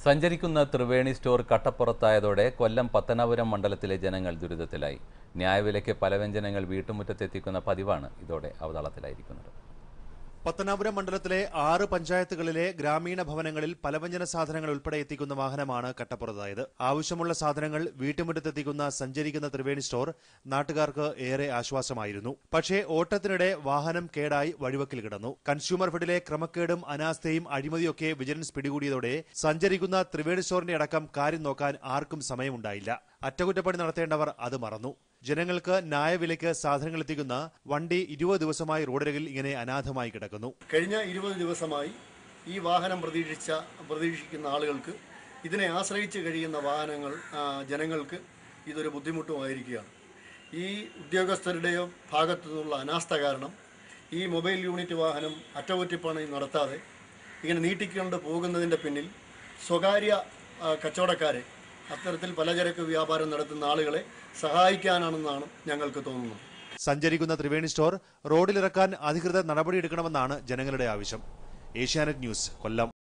സഞ്ചരിക്കുന്ന ത്രിവേണി സ്റ്റോർ കട്ടപ്പുറത്തായതോടെ കൊല്ലം പത്തനാപുരം മണ്ഡലത്തിലെ ജനങ്ങൾ ദുരിതത്തിലായി ന്യായവിലയ്ക്ക് പലവ്യഞ്ജനങ്ങൾ വീട്ടുമുറ്റത്തെത്തിക്കുന്ന പതിവാണ് ഇതോടെ അവതാളത്തിലായിരിക്കുന്നത് പത്തനാപുരം മണ്ഡലത്തിലെ ആറ് പഞ്ചായത്തുകളിലെ ഗ്രാമീണ ഭവനങ്ങളിൽ പലവ്യഞ്ജന സാധനങ്ങൾ ഉൾപ്പെടെ എത്തിക്കുന്ന വാഹനമാണ് കട്ടപ്പുറത്തായത് ആവശ്യമുള്ള സാധനങ്ങൾ വീട്ടുമുറ്റത്തെത്തിക്കുന്ന സഞ്ചരിക്കുന്ന ത്രിവേണി സ്റ്റോർ നാട്ടുകാർക്ക് ഏറെ ആശ്വാസമായിരുന്നു പക്ഷേ ഓട്ടത്തിനിടെ വാഹനം കേടായി വഴിവക്കിൽ കിടന്നു കൺസ്യൂമർ ഫെഡിലെ ക്രമക്കേടും അനാസ്ഥയും അഴിമതിയൊക്കെ വിജിലൻസ് പിടികൂടിയതോടെ സഞ്ചരിക്കുന്ന ത്രിവേണി സ്റ്റോറിന്റെ അടക്കം കാര്യം നോക്കാൻ ആർക്കും സമയമുണ്ടായില്ല അറ്റകുറ്റപ്പണി നടത്തേണ്ടവർ അത് മറന്നു ജനങ്ങൾക്ക് ന്യായവിലയ്ക്ക് സാധനങ്ങൾ എത്തിക്കുന്ന വണ്ടി ഇരുപത് ദിവസമായി റോഡരികിൽ ഇങ്ങനെ അനാഥമായി കിടക്കുന്നു കഴിഞ്ഞ ഇരുപത് ദിവസമായി ഈ വാഹനം പ്രതീക്ഷിച്ച പ്രതീക്ഷിക്കുന്ന ആളുകൾക്ക് ഇതിനെ ആശ്രയിച്ച് കഴിയുന്ന വാഹനങ്ങൾ ആ, ജനങ്ങൾക്ക് ഇതൊരു ബുദ്ധിമുട്ടുമായിരിക്കുകയാണ് ഈ ഉദ്യോഗസ്ഥരുടെയോ ഭാഗത്തു നിന്നുള്ള അനാസ്ഥ കാരണം ഈ മൊബൈൽ യൂണിറ്റ് വാഹനം അറ്റകുറ്റപ്പണി നടത്താതെ ഇങ്ങനെ നീട്ടിക്കൊണ്ട് പോകുന്നതിൻ്റെ പിന്നിൽ സ്വകാര്യ ആ, കച്ചവടക്കാരെ അത്തരത്തിൽ പലചരക്ക് വ്യാപാരം നടത്തുന്ന ആളുകളെ സഹായിക്കാനാണെന്നാണ് ഞങ്ങൾക്ക് തോന്നുന്നത് സഞ്ചരിക്കുന്ന ത്രിവേണി സ്റ്റോർ റോഡിലിറക്കാൻ അധികൃതർ നടപടിയെടുക്കണമെന്നാണ് ജനങ്ങളുടെ ആവശ്യം ഏഷ്യാനെറ്റ് ന്യൂസ് കൊല്ലം